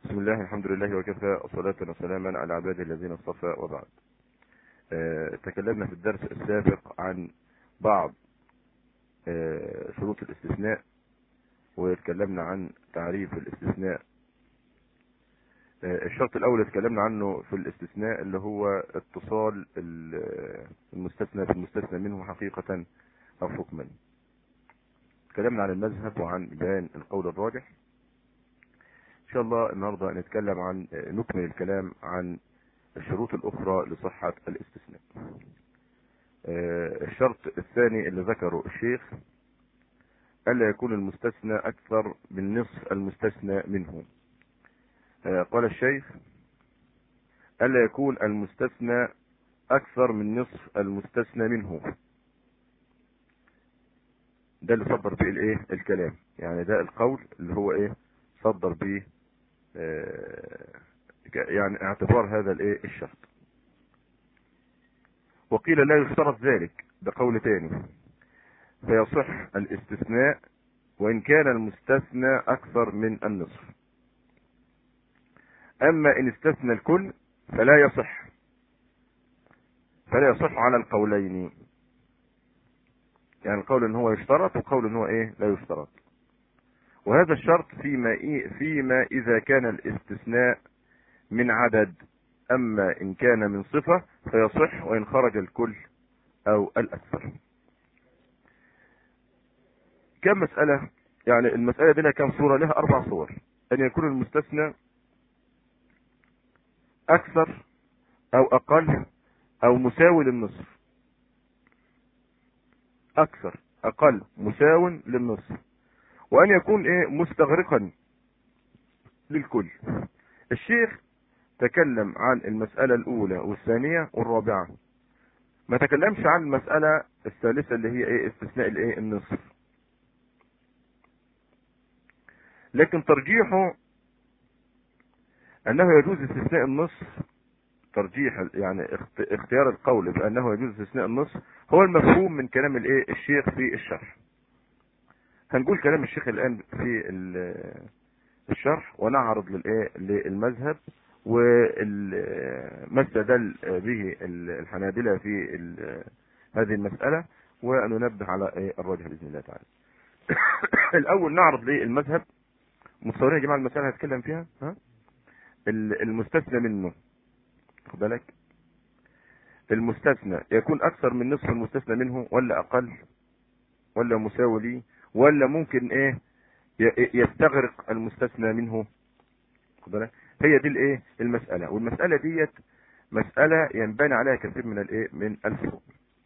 بسم الله الحمد لله وكفى صلاة وسلاما على عباده الذين اصطفى وبعد آه، تكلمنا في الدرس السابق عن بعض آه، شروط الاستثناء وتكلمنا عن تعريف الاستثناء آه، الشرط الاول اللي اتكلمنا عنه في الاستثناء اللي هو اتصال ال- المستثنى بالمستثنى منه حقيقة او حكما تكلمنا عن المذهب وعن بيان القول الراجح ان شاء الله النهارده نتكلم عن نكمل الكلام عن الشروط الاخرى لصحة الاستثناء آه، الشرط الثاني اللي ذكره الشيخ الا يكون المستثنى اكثر من نصف المستثنى منه آه، قال الشيخ الا يكون المستثنى اكثر من نصف المستثنى منه ده اللي صدر به الايه الكلام يعني ده القول اللي هو ايه صدر به آه، يعني اعتبار هذا الايه الشرط وقيل لا يشترط ذلك ده قول تاني فيصح الاستثناء وان كان المستثنى اكثر من النصف اما ان استثنى الكل فلا يصح فلا يصح على القولين يعني القول ان هو يشترط وقول ان هو ايه لا يشترط وهذا الشرط فيما إيه فيما اذا كان الاستثناء من عدد اما ان كان من صفة فيصح وان خرج الكل او الاكثر كم مسألة يعني المسألة دي لها كم صورة لها اربع صور ان يكون المستثنى اكثر او اقل او مساوي للنصف اكثر اقل مساو للنصف وان يكون ايه مستغرقا للكل الشيخ تكلم عن المسألة الاولى والثانية والرابعة ما تكلمش عن المسألة الثالثة اللي هي ايه استثناء الايه النصف لكن ترجيحه انه يجوز استثناء النصف ترجيح يعني اخت- اختيار القول بانه يجوز استثناء النصف هو المفهوم من كلام الايه الشيخ في الشرح هنقول كلام الشيخ الان في ال- الشرح ونعرض للايه للمذهب وما استدل به الحنابلة في ال- هذه المسألة وننبه على إيه الراجح بإذن الله تعالى الأول نعرض للمذهب متصورين يا جماعة المسألة هتكلم فيها ها ال- المستثنى منه خد بالك المستثنى يكون أكثر من نصف المستثنى منه ولا أقل ولا مساوي ليه ولا ممكن إيه ي- يستغرق المستثنى منه خد بالك هي دي الايه المسألة والمسألة ديت مسألة ينبني عليها كثير من الايه من الفروق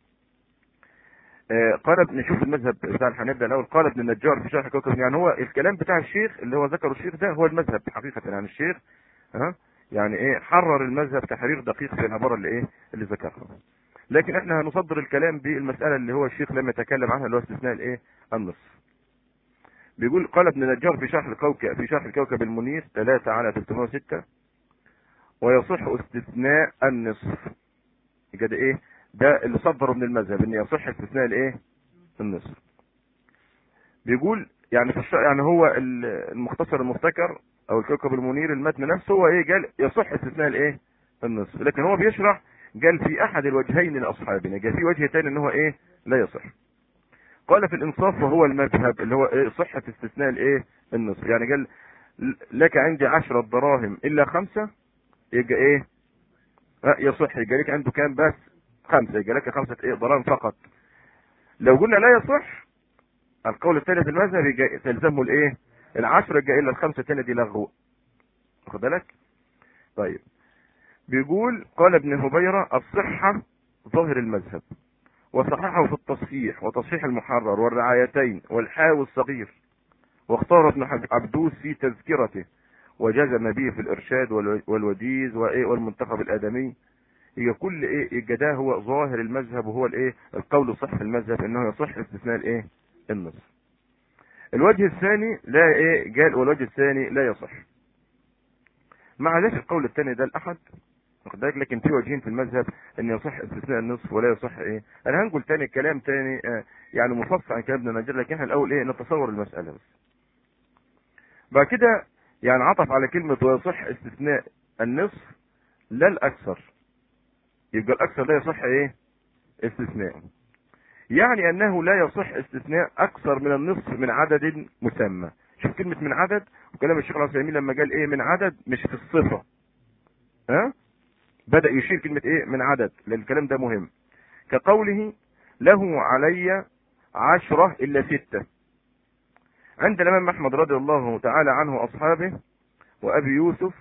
آه قال ابن نشوف المذهب بتاع الحنابلة الاول قال ابن النجار في شرح كوكب يعني هو الكلام بتاع الشيخ اللي هو ذكره الشيخ ده هو المذهب حقيقة يعني الشيخ ها يعني ايه حرر المذهب تحرير دقيق في العبارة اللي ايه اللي ذكرها لكن احنا هنصدر الكلام بالمسألة اللي هو الشيخ لم يتكلم عنها اللي هو استثناء الايه النصف بيقول قال ابن نجار في شرح الكوكب في شرح الكوكب المنير 3 على 306 ويصح استثناء النصف يبقى ده ايه ده اللي صدره من المذهب ان يصح استثناء الايه النصف بيقول يعني في الشرح يعني هو ال- المختصر المفتكر او الكوكب المنير المتن نفسه هو ايه قال يصح استثناء الايه النصف لكن هو بيشرح قال في احد الوجهين لاصحابنا قال في وجه تاني ان هو ايه لا يصح قال في الانصاف وهو المذهب اللي هو ايه صحة استثناء الايه النصف يعني قال ل- لك عندي عشرة دراهم الا خمسة يبقى ايه ها، يصح يبقى لك عنده كام بس خمسة يبقى لك خمسة ايه دراهم فقط لو قلنا لا يصح القول الثاني في المذهب يبقى تلزمه الايه العشرة يبقى الا الخمسة الثانية دي لغو واخد بالك طيب بيقول قال ابن هبيرة الصحة ظاهر المذهب وصححه في التصحيح وتصحيح المحرر والرعايتين والحاوي الصغير واختار ابن حب- عبدوس في تذكرته وجزم به في الارشاد والو- والوديز وايه والمنتخب الادمي هي كل ايه يبقى ده هو ظاهر المذهب وهو الايه القول الصح في المذهب انه يصح استثناء الايه النصف الوجه الثاني لا ايه قال والوجه الثاني لا يصح مع ذلك القول الثاني ده الاحد واخد بالك لكن في وجهين في المذهب ان يصح استثناء النصف ولا يصح ايه انا هنقول تاني كلام تاني آه يعني مفصل عن كلام ابن نجار لكن احنا الاول ايه نتصور المساله بس بعد كده يعني عطف على كلمة ويصح استثناء النصف لا الأكثر يبقى الأكثر لا يصح إيه استثناء يعني أنه لا يصح استثناء أكثر من النصف من عدد مسمى شوف كلمة من عدد وكلام الشيخ العثيمين لما قال إيه من عدد مش في الصفة ها بدأ يشير كلمة إيه من عدد لأن الكلام ده مهم كقوله له علي عشرة إلا ستة عند الإمام أحمد رضي الله تعالى عنه وأصحابه وأبي يوسف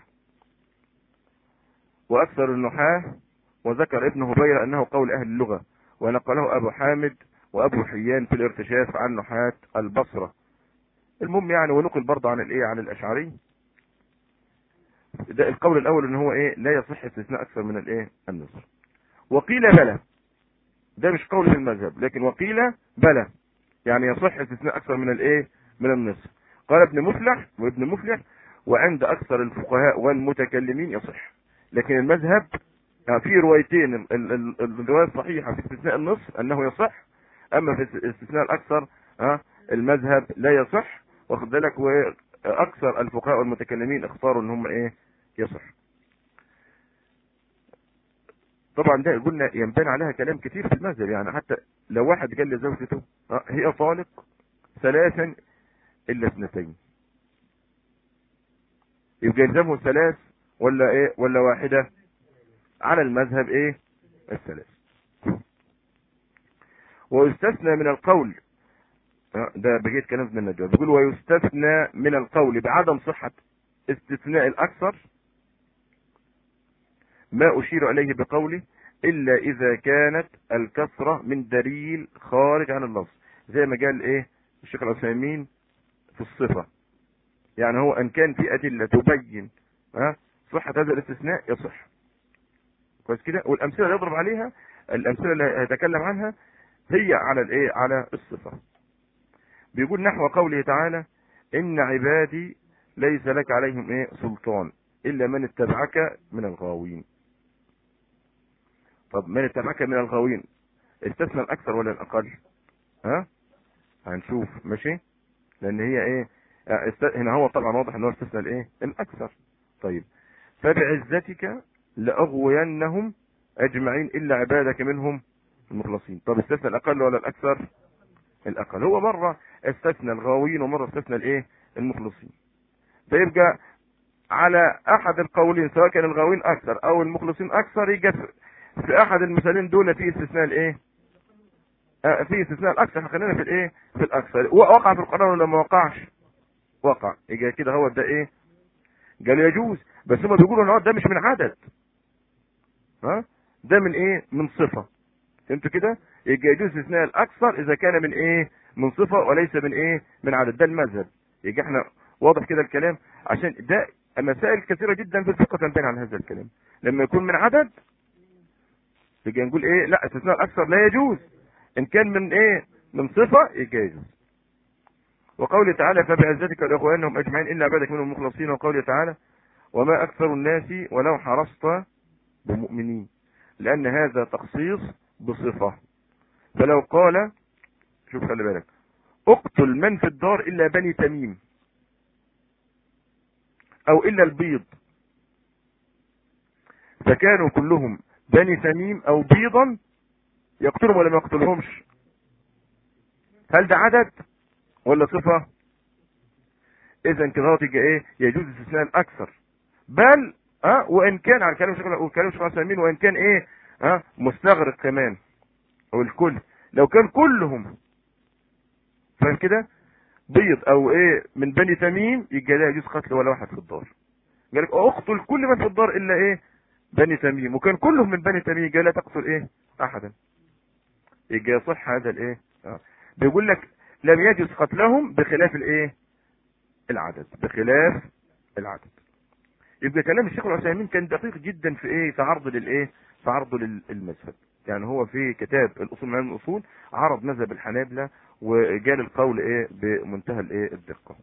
وأكثر النحاة وذكر ابن هبيرة أنه قول أهل اللغة ونقله أبو حامد وأبو حيان في الارتشاف عن نحاة البصرة المهم يعني ونقل برضه عن الإيه عن الأشعري ده القول الأول إن هو إيه لا يصح استثناء أكثر من الإيه النصر وقيل بلى ده مش قول في المذهب لكن وقيل بلى يعني يصح استثناء أكثر من الإيه من النصف قال ابن مفلح وابن مفلح وعند أكثر الفقهاء والمتكلمين يصح لكن المذهب في روايتين الرواية الصحيحة في استثناء النصف أنه يصح أما في استثناء الأكثر المذهب لا يصح واخد بالك وأكثر الفقهاء والمتكلمين اختاروا أن هم إيه يصح طبعا ده قلنا ينبني عليها كلام كتير في المذهب يعني حتى لو واحد قال لزوجته هي طالق ثلاثا الا اثنتين يبقى يلزمه ثلاث ولا ايه ولا واحده على المذهب ايه الثلاث ويستثنى من القول ده بقيت كلام من النجوى بيقول ويستثنى من القول بعدم صحة استثناء الأكثر ما أشير إليه بقوله إلا إذا كانت الكثرة من دليل خارج عن اللفظ زي ما قال إيه الشيخ العثيمين في الصفة يعني هو ان كان في ادلة تبين ها صحة هذا الاستثناء يصح كويس كده والامثلة اللي يضرب عليها الامثلة اللي هيتكلم عنها هي على الايه على الصفة بيقول نحو قوله تعالى ان عبادي ليس لك عليهم ايه سلطان الا من اتبعك من الغاوين طب من اتبعك من الغاوين استثنى الاكثر ولا الاقل ها هنشوف ماشي لان هي ايه هنا هو طبعا واضح ان هو استثنى الايه الاكثر طيب فبعزتك لاغوينهم اجمعين الا عبادك منهم المخلصين طب استثنى الاقل ولا الاكثر الاقل هو مره استثنى الغاوين ومره استثنى الايه المخلصين فيبقى على احد القولين سواء كان الغاوين اكثر او المخلصين اكثر يجي في احد المثالين دول في استثناء الايه في استثناء الاكثر خلينا في الايه في الاكثر وقع في القرآن ولا ما وقعش وقع يجي كده هو ده ايه قال يجوز بس هم بيقولوا ان هو ده مش من عدد ها ده من ايه من صفة فهمتوا كده يجي يجوز استثناء الاكثر اذا كان من ايه من صفة وليس من ايه من عدد ده المذهب يجي احنا واضح كده الكلام عشان ده مسائل كثيرة جدا في الفقه تنبين عن هذا الكلام لما يكون من عدد يجي نقول ايه لا استثناء الاكثر لا يجوز ان كان من ايه من صفة يجوز وقوله تعالى فبعزتك لاخوانهم اجمعين الا عبادك منهم المخلصين وقوله تعالى وما اكثر الناس ولو حرصت بمؤمنين لان هذا تخصيص بصفة فلو قال شوف خلي بالك اقتل من في الدار الا بني تميم او الا البيض فكانوا كلهم بني تميم او بيضا يقتلهم ولا ما يقتلهمش هل ده عدد ولا صفة اذا كده تيجي ايه يجوز استثناء الاكثر بل اه وان كان على كلام شيخ وكلام شيخ سامين وان كان ايه اه مستغرق كمان او الكل لو كان كلهم فاهم كده بيض او ايه من بني تميم يبقى لا يجوز قتل ولا واحد في الدار قال لك اقتل كل من في الدار الا ايه بني تميم وكان كلهم من بني تميم قال لا تقتل ايه احدا يبقى يصح هذا الايه آه. بيقول لك لم يجوز قتلهم بخلاف الايه العدد بخلاف العدد يبقى كلام الشيخ العثيمين كان دقيق جدا في ايه في عرض للايه في عرضه للمذهب يعني هو في كتاب الاصول من الاصول عرض مذهب الحنابلة وجال القول ايه بمنتهى الايه الدقه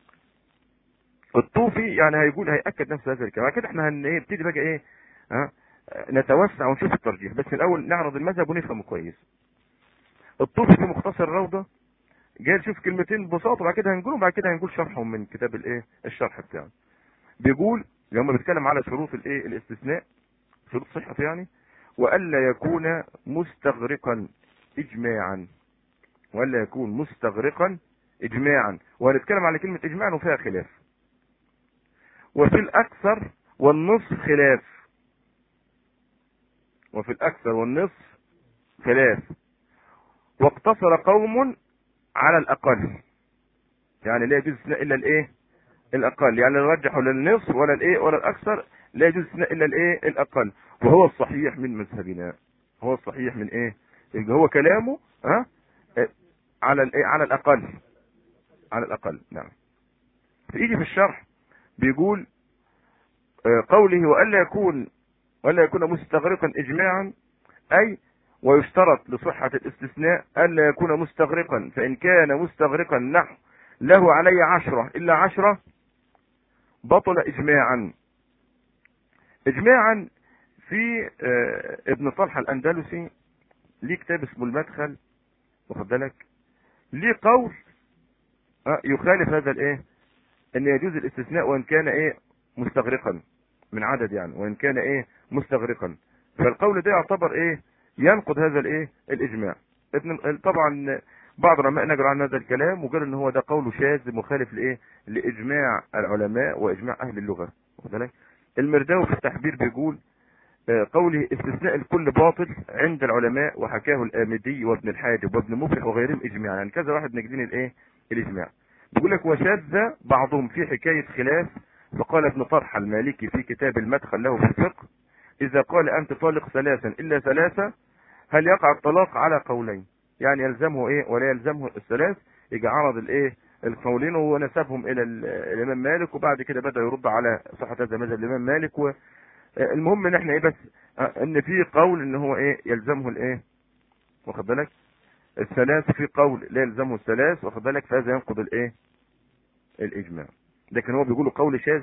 الطوفي يعني هيقول هياكد نفس هذا الكلام كده احنا هنبتدي بقى ايه ها نتوسع ونشوف الترجيح بس الاول نعرض المذهب ونفهمه كويس الطوفي في مختصر الروضه جاي نشوف كلمتين ببساطه وبعد كده هنقولهم بعد كده هنقول شرحهم من كتاب الايه الشرح بتاعه بيقول لما بيتكلم على شروط الايه الاستثناء شروط صحته يعني والا يكون مستغرقا اجماعا والا يكون مستغرقا اجماعا وهنتكلم على كلمه اجماعا وفيها خلاف وفي الاكثر والنصف خلاف وفي الاكثر والنصف خلاف واقتصر قوم على الاقل يعني لا يجوز استثناء الا الايه الاقل يعني لا رجحوا لا النصف ولا الايه ولا الاكثر لا يجوز استثناء الا الايه الاقل وهو الصحيح من مذهبنا هو الصحيح من ايه يبقى هو كلامه ها على الايه على الاقل على الاقل نعم فيجي في الشرح بيقول قوله والا يكون ولا يكون مستغرقا اجماعا اي ويشترط لصحة الاستثناء ألا يكون مستغرقا فإن كان مستغرقا نحو له علي عشرة إلا عشرة بطل إجماعا إجماعا في ابن طلحة الأندلسي ليه كتاب اسمه المدخل واخد بالك ليه قول يخالف هذا الايه ان يجوز الاستثناء وان كان ايه مستغرقا من عدد يعني وان كان ايه مستغرقا فالقول ده يعتبر ايه ينقض هذا الايه الاجماع ابن طبعا بعض العلماء نقلوا عن هذا الكلام وقال ان هو ده قول شاذ مخالف لايه لاجماع العلماء واجماع اهل اللغه واخد بالك المرداوي في التحبير بيقول قوله استثناء الكل باطل عند العلماء وحكاه الآمدي وابن الحاجب وابن مفلح وغيرهم اجماعا يعني كذا واحد نجدين الايه الاجماع بيقول لك وشذ بعضهم في حكاية خلاف فقال ابن طرحة المالكي في كتاب المدخل له في الفقه اذا قال انت طالق ثلاثا الا ثلاثة هل يقع الطلاق على قولين يعني يلزمه ايه ولا يلزمه الثلاث يجي عرض الايه القولين ونسبهم الى الامام مالك وبعد كده بدا يرد على صحه هذا مذهب الامام مالك و المهم ان احنا ايه بس ان في قول ان هو ايه يلزمه الايه واخد بالك الثلاث في قول لا يلزمه الثلاث واخد بالك فهذا ينقض الايه الاجماع لكن هو بيقولوا قول شاذ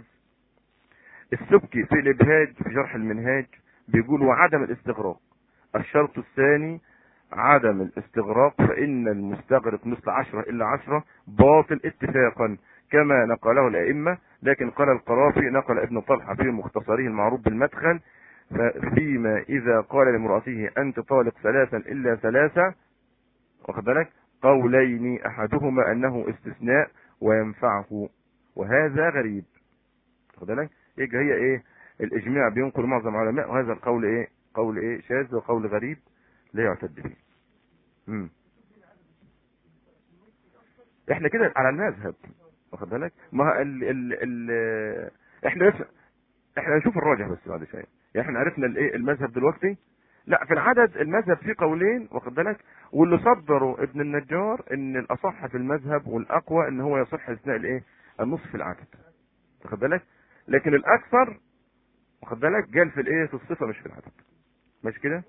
السبكي في الابهاج في شرح المنهاج بيقول وعدم الاستغراق الشرط الثاني عدم الاستغراق فإن المستغرق مثل عشرة إلا عشرة باطل اتفاقا كما نقله الأئمة لكن قال القرافي نقل ابن طلحة في مختصره المعروف بالمدخل فيما إذا قال لامرأته أنت طالق ثلاثا إلا ثلاثة واخد بالك قولين أحدهما أنه استثناء وينفعه وهذا غريب واخد بالك يجي هي إيه الإجماع بينقل معظم العلماء وهذا القول إيه قول إيه شاذ وقول غريب لا يعتد به امم احنا كده على المذهب واخد بالك ما ال ال ال احنا بس احنا نشوف الراجح بس بعد شويه يعني احنا عرفنا الايه المذهب دلوقتي لا في العدد المذهب فيه قولين واخد بالك واللي صدروا ابن النجار ان الاصح في المذهب والاقوى ان هو يصح اثناء الايه النصف في العدد واخد بالك لكن الاكثر واخد بالك قال في الايه في الصفه مش في العدد مش كده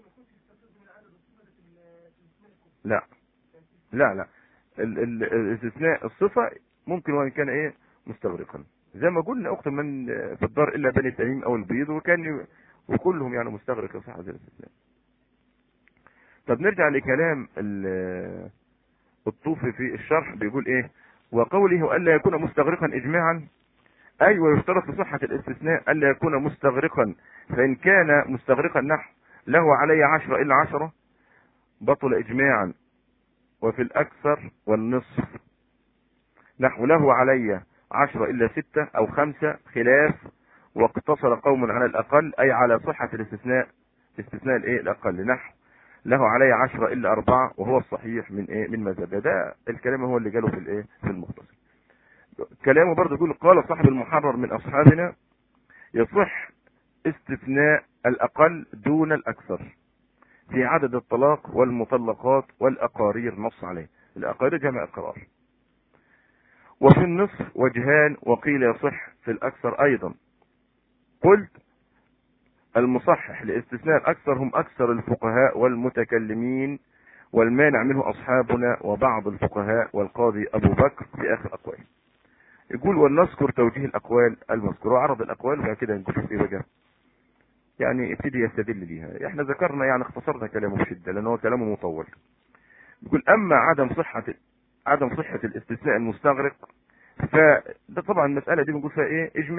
لا لا لا الاستثناء الصفة ممكن وان كان ايه مستغرقا زي ما قلنا اخت من في الدار الا بني تميم او البيض وكان وكلهم يعني مستغرق صح هذا الاستثناء طب نرجع لكلام الطوفي في الشرح بيقول ايه وقوله الا يكون مستغرقا اجماعا اي ويشترط لصحة الاستثناء الا يكون مستغرقا فان كان مستغرقا نحو له علي عشرة الا عشرة بطل اجماعا وفي الاكثر والنصف نحو له علي عشرة الا ستة او خمسة خلاف واقتصر قوم على الاقل اي على صحة الاستثناء استثناء الايه الاقل نحو له علي عشرة الا اربعة وهو الصحيح من ايه من مذهب ده الكلام هو اللي قاله في الايه في المختصر كلامه برضه يقول قال صاحب المحرر من اصحابنا يصح استثناء الاقل دون الاكثر في عدد الطلاق والمطلقات والأقارير نص عليه الأقارير جمع إقرار وفي النصف وجهان وقيل يصح في الأكثر أيضا قلت المصحح لاستثناء الأكثر هم أكثر الفقهاء والمتكلمين والمانع منه أصحابنا وبعض الفقهاء والقاضي أبو بكر في آخر أقوال يقول ولنذكر توجيه الأقوال المذكورة عرض الأقوال وبعد كده نشوف إيه بقى يعني ابتدي يستدل ليها احنا ذكرنا يعني اختصرنا كلامه بشدة لان هو كلامه مطول يقول اما عدم صحة عدم صحة الاستثناء المستغرق فده طبعا المسألة دي بنقول فيها ايه اجماع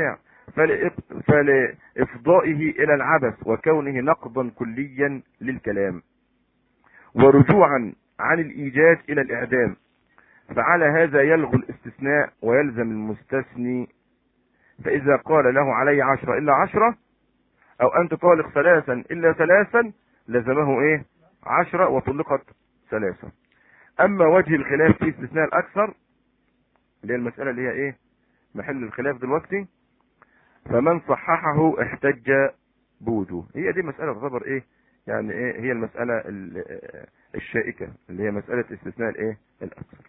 فلإفضائه إلى العبث وكونه نقضا كليا للكلام ورجوعا عن الإيجاد إلى الإعدام فعلى هذا يلغو الاستثناء ويلزم المستثني فإذا قال له علي عشرة إلا عشرة أو أنت طالق ثلاثا إلا ثلاثا لزمه إيه عشرة وطلقت ثلاثة أما وجه الخلاف في استثناء الأكثر اللي هي المسألة اللي هي إيه محل الخلاف دلوقتي فمن صححه احتج بوجه هي دي مسألة تعتبر إيه يعني إيه هي المسألة الشائكة اللي هي مسألة استثناء الإيه الأكثر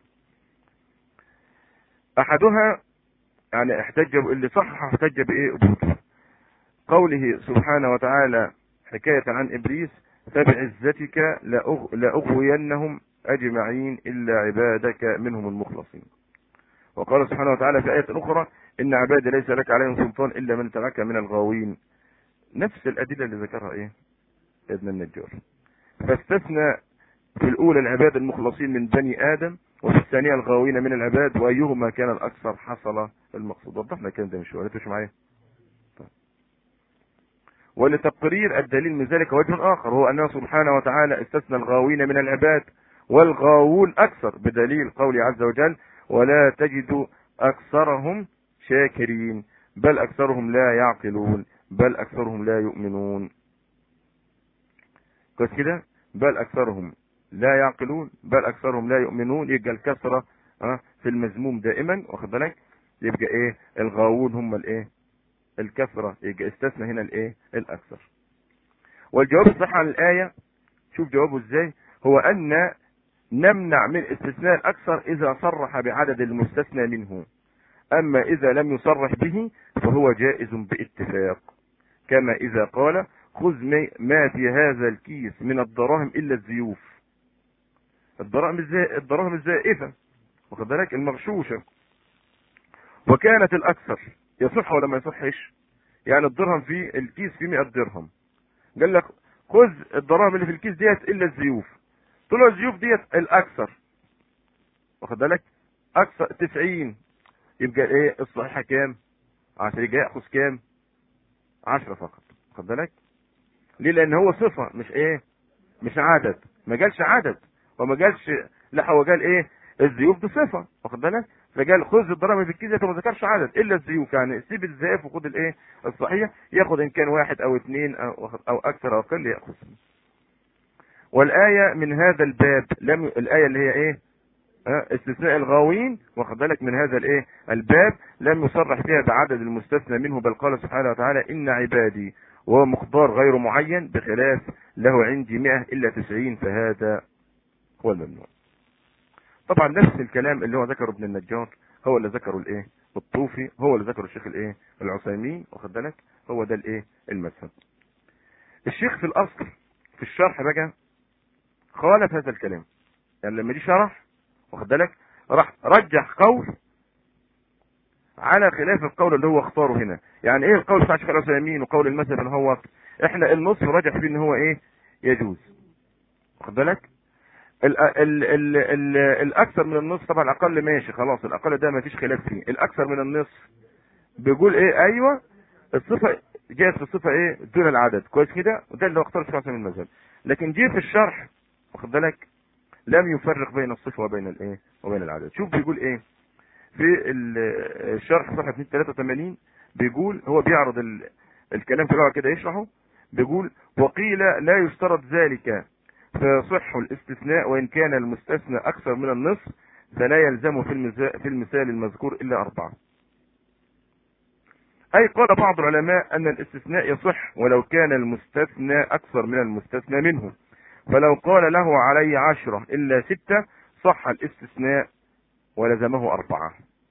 أحدها يعني احتج اللي صحح احتج بايه بوجه قوله سبحانه وتعالى حكاية عن ابليس فبعزتك لأغوينهم اجمعين الا عبادك منهم المخلصين وقال سبحانه وتعالى في آية أخرى إن عبادي ليس لك عليهم سلطان إلا من تبعك من الغاوين نفس الأدلة اللي ذكرها إيه ابن النجار فاستثنى في الأولى العباد المخلصين من بني آدم وفي الثانية الغاوين من العباد وأيهما كان الأكثر حصل المقصود وضحنا الكلام ده من شوية مش معايا طيب. ولتقرير الدليل من ذلك وجه آخر هو أنه سبحانه وتعالى استثنى الغاوين من العباد والغاوون أكثر بدليل قوله عز وجل ولا تجد أكثرهم شاكرين بل أكثرهم لا يعقلون بل أكثرهم لا يؤمنون كويس كده بل أكثرهم لا يعقلون بل اكثرهم لا يؤمنون يبقى الكسرة في المذموم دائما واخد بالك يبقى ايه الغاوون هم الايه الكسرة يبقى استثنى هنا الايه الاكثر والجواب الصح عن الايه شوف جوابه ازاي هو ان نمنع من استثناء الاكثر اذا صرح بعدد المستثنى منه اما اذا لم يصرح به فهو جائز باتفاق كما اذا قال خذ ما في هذا الكيس من الدراهم الا الزيوف الدراهم الزائفة الدراهم الزائفة واخد بالك المغشوشة وكانت الأكثر يصح ولا ما يصحش يعني الدرهم في الكيس فيه 100 درهم قال لك خذ الدراهم اللي في الكيس ديت إلا الزيوف طلع الزيوف ديت الأكثر واخد بالك أكثر 90 يبقى إيه الصحيحة كام عشان يبقى يأخذ كام 10 فقط واخد بالك ليه لأن هو صفة مش إيه مش عدد ما قالش عدد وما قالش لا هو قال ايه الزيوف دي صفه واخد بالك فقال خذ الدراهم في الكيس وما ذكرش عدد الا الزيوف يعني سيب الزيف وخد الايه الصحيح ياخد ان كان واحد او اثنين او, أو اكثر او اقل ياخذ والايه من هذا الباب لم الايه اللي هي ايه استثناء الغاوين واخد بالك من هذا الايه الباب لم يصرح فيها بعدد المستثنى منه بل قال سبحانه وتعالى ان عبادي وهو مقدار غير معين بخلاف له عندي 100 الا 90 فهذا هو الممنوع طبعا نفس الكلام اللي هو ذكره ابن النجار هو اللي ذكره الايه الطوفي هو اللي ذكره الشيخ الايه العثيمين واخد بالك هو ده الايه المذهب الشيخ في الاصل في الشرح بقى خالف هذا الكلام يعني لما دي شرح واخد بالك راح رجح قول على خلاف القول اللي هو اختاره هنا يعني ايه القول بتاع الشيخ العثيمين وقول المذهب اللي هو احنا النص رجح فيه ان هو ايه يجوز واخد بالك ال ال ال ال الاكثر من النص طبعا الاقل ماشي خلاص الاقل ده ما فيش خلاف فيه الاكثر من النصف بيقول ايه ايوه الصفه جاءت في الصفه ايه دون العدد كويس كده وده اللي هو اختار الشيخ من المذهب لكن جه في الشرح واخد بالك لم يفرق بين الصفه وبين الايه وبين العدد شوف بيقول ايه في الشرح صفحه 283 بيقول هو بيعرض الكلام في الاول كده يشرحه بيقول وقيل لا يشترط ذلك فيصح الاستثناء وإن كان المستثنى أكثر من النصف فلا يلزم في, في المثال المذكور إلا أربعة أي قال بعض العلماء أن الاستثناء يصح ولو كان المستثنى أكثر من المستثنى منه فلو قال له علي عشرة إلا ستة صح الاستثناء ولزمه أربعة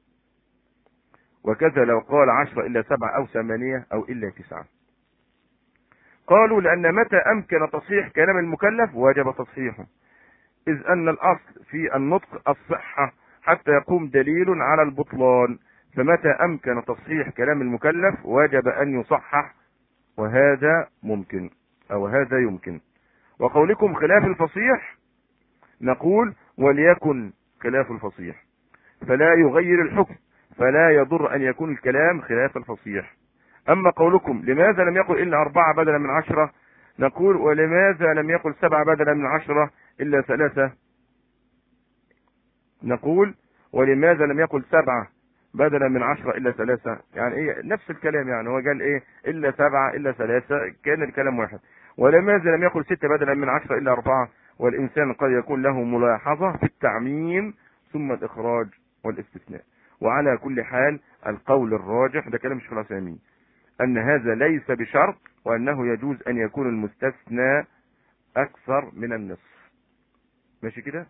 وكذا لو قال عشرة إلا سبعة أو ثمانية أو إلا تسعة قالوا لأن متى أمكن تصحيح كلام المكلف وجب تصحيحه إذ أن الأصل في النطق الصحة حتى يقوم دليل على البطلان فمتى أمكن تصحيح كلام المكلف وجب أن يصحح وهذا ممكن أو هذا يمكن وقولكم خلاف الفصيح نقول وليكن خلاف الفصيح فلا يغير الحكم فلا يضر أن يكون الكلام خلاف الفصيح اما قولكم لماذا لم يقل الا اربعة بدلا من عشرة نقول ولماذا لم يقل سبعة بدلا من عشرة الا ثلاثة نقول ولماذا لم يقل سبعة بدلا من عشرة الا ثلاثة يعني ايه نفس الكلام يعني هو قال ايه الا سبعة الا ثلاثة كان الكلام واحد ولماذا لم يقل ستة بدلا من عشرة الا اربعة والانسان قد يكون له ملاحظة في التعميم ثم الاخراج والاستثناء وعلى كل حال القول الراجح ده كلام الشيخ العثيمين ان هذا ليس بشرط وانه يجوز ان يكون المستثنى اكثر من النصف ماشي كده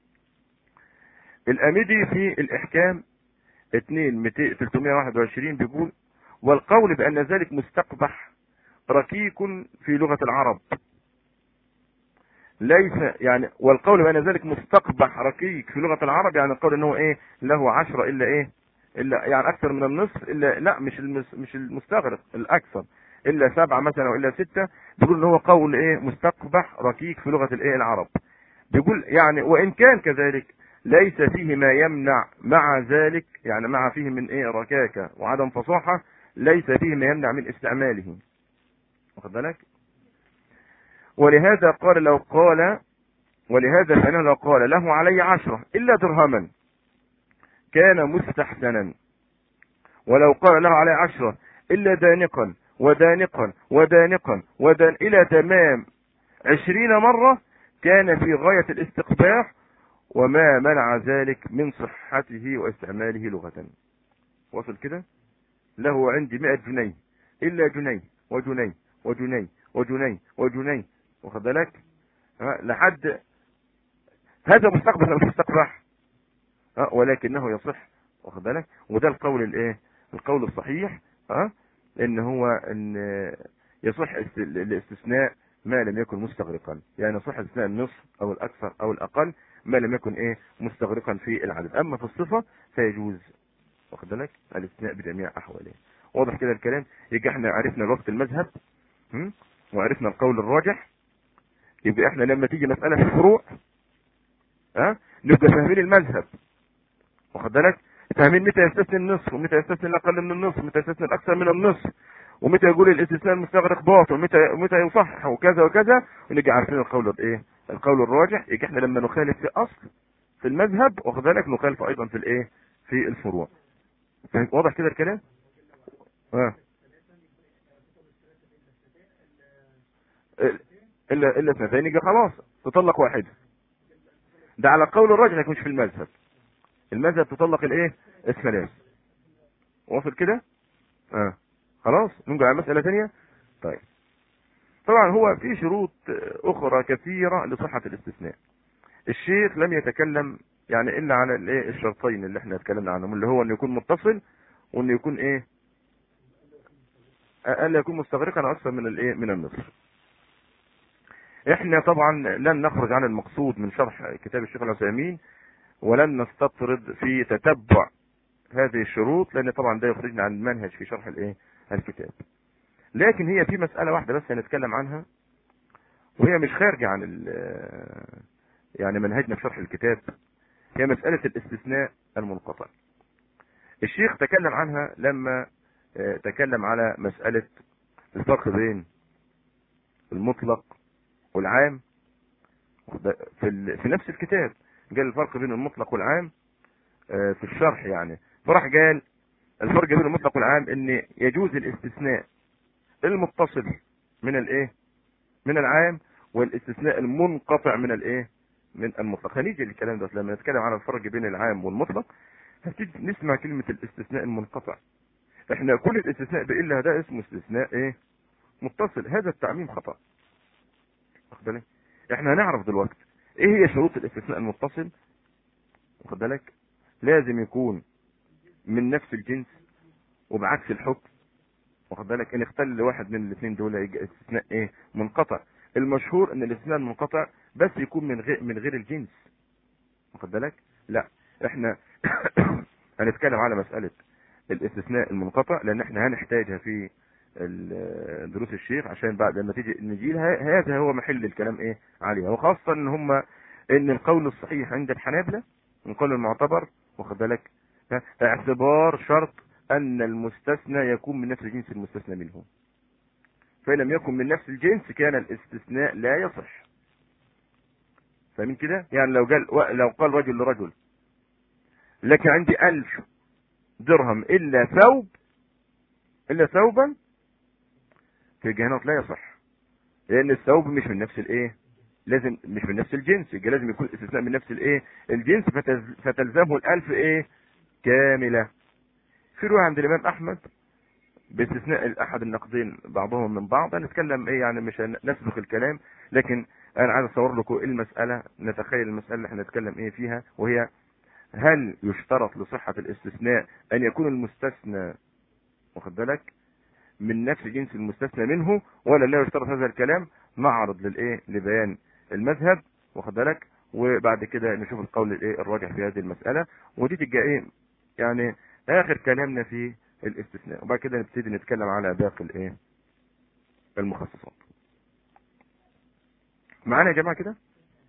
الامدي في الاحكام 2 321 بيقول والقول بان ذلك مستقبح ركيك في لغة العرب ليس يعني والقول بان ذلك مستقبح ركيك في لغة العرب يعني القول ان هو ايه له عشرة الا ايه الا يعني اكثر من النصف الا لا مش المس مش المستغرق الاكثر الا سبعة مثلا او الا ستة بيقول ان هو قول ايه مستقبح ركيك في لغة الايه العرب بيقول يعني وان كان كذلك ليس فيه ما يمنع مع ذلك يعني مع فيه من ايه ركاكة وعدم فصاحة ليس فيه ما يمنع من استعماله واخد بالك ولهذا قال لو قال ولهذا فإنه لو قال له علي عشرة إلا درهما كان مستحسنا ولو قال له علي عشرة إلا دانقا ودانقا ودانقا ودان إلى تمام عشرين مرة كان في غاية الاستقباح وما منع ذلك من صحته واستعماله لغة وصل كده له عندي مئة جنيه إلا جنيه وجنيه وجنيه وجنيه وجنيه واخد بالك لحد هذا مستقبح ولا مستقبح أه ولكنه يصح واخد بالك وده القول الايه القول الصحيح ها أه؟ ان هو ان يصح الاستثناء ما لم يكن مستغرقا يعني يصح استثناء النصف او الاكثر او الاقل ما لم يكن ايه مستغرقا في العدد اما في الصفه فيجوز واخد بالك الاستثناء بجميع احواله واضح كده الكلام يبقى احنا عرفنا الوقت المذهب وعرفنا القول الراجح يبقى احنا لما تيجي مسألة في الفروع ها نبقى فاهمين المذهب واخد بالك فاهمين متى يستثني النصف ومتى يستثني الاقل من النصف ومتى يستثني الاكثر من النصف ومتى يقول الاستثناء المستغرق باطل ومتى ومتى يصحح وكذا وكذا ونجي عارفين القول الايه القول الراجح يجي احنا لما نخالف في اصل في المذهب واخد بالك نخالف ايضا في الايه في الفروع واضح كده الكلام اه الا الا اثنتين يجي خلاص تطلق واحدة ده على القول الراجح لكن مش في المذهب المذهب تطلق الايه الثلاث واصل كده اه خلاص ننجع على مسألة ثانية طيب طبعا هو في شروط اخرى كثيرة لصحة الاستثناء الشيخ لم يتكلم يعني الا على الايه الشرطين اللي احنا اتكلمنا عنهم اللي هو انه يكون متصل وانه يكون ايه الا يكون مستغرقا اكثر من الايه من النصف احنا طبعا لن نخرج عن المقصود من شرح كتاب الشيخ العثيمين ولن نستطرد في تتبع هذه الشروط لان طبعا ده يخرجنا عن المنهج في شرح الايه الكتاب لكن هي في مسألة واحدة بس هنتكلم عنها وهي مش خارجة عن يعني منهجنا في شرح الكتاب هي مسألة الاستثناء المنقطع الشيخ تكلم عنها لما تكلم على مسألة الفرق بين المطلق والعام في في نفس الكتاب قال الفرق بين المطلق والعام في الشرح يعني فراح قال الفرق بين المطلق والعام ان يجوز الاستثناء المتصل من الايه من العام والاستثناء المنقطع من الايه من المطلق هنيجي للكلام ده لما نتكلم عن الفرق بين العام والمطلق هتيجي نسمع كلمة الاستثناء المنقطع احنا كل الاستثناء بإلا ده اسمه استثناء ايه متصل هذا التعميم خطأ واخد بالك احنا هنعرف دلوقتي ايه هي شروط الاستثناء المتصل واخد بالك لازم يكون من نفس الجنس وبعكس الحكم واخد بالك ان اختل واحد من الاثنين دول يبقى استثناء ايه منقطع المشهور ان الاستثناء المنقطع بس يكون من غير من غير الجنس واخد بالك لا احنا هنتكلم على مسألة الاستثناء المنقطع لان احنا هنحتاجها في دروس الشيخ عشان بعد لما تيجي نجيلها هذا هو محل الكلام ايه عليها وخاصة ان هم ان القول الصحيح عند الحنابلة القول المعتبر واخد بالك اعتبار شرط أن المستثنى يكون من نفس جنس المستثنى منه فإن لم يكن من نفس الجنس كان الاستثناء لا يصح فاهمين كده يعني لو قال لو قال رجل لرجل لك عندي ألف درهم إلا ثوب إلا ثوبا في جهنم لا يصح لأن الثوب مش من نفس الإيه لازم مش من نفس الجنس يبقى لازم يكون استثناء من نفس الإيه الجنس فتز- فتلزمه الألف إيه كاملة في رواية عند الإمام أحمد باستثناء أحد النقدين بعضهم من بعض هنتكلم إيه يعني مش نسبق الكلام لكن أنا عايز أصور لكم المسألة نتخيل المسألة اللي احنا نتكلم إيه فيها وهي هل يشترط لصحة الاستثناء أن يكون المستثنى واخد بالك من نفس جنس المستثنى منه ولا لا يشترط هذا الكلام معرض للايه لبيان المذهب واخد بالك وبعد كده نشوف القول الايه الراجح في هذه المسألة ودي تبقى ايه يعني اخر كلامنا في الاستثناء وبعد كده نبتدي نتكلم على باقي الايه المخصصات معانا يا جماعة كده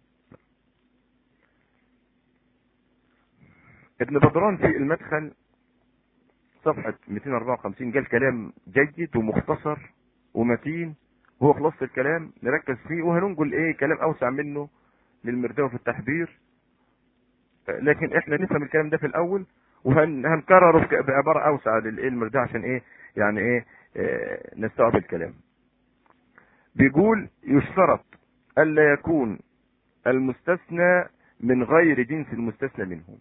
ابن بدران في المدخل صفحة 254 قال كلام جيد ومختصر ومتين هو خلاصة الكلام نركز فيه وهننقل ايه كلام اوسع منه للمرداوي في التحبير لكن احنا نفهم الكلام ده في الاول وهنكرره بعبارة اوسع للايه المرداوي عشان ايه يعني ايه اه نستوعب الكلام بيقول يشترط الا يكون المستثنى من غير جنس المستثنى منه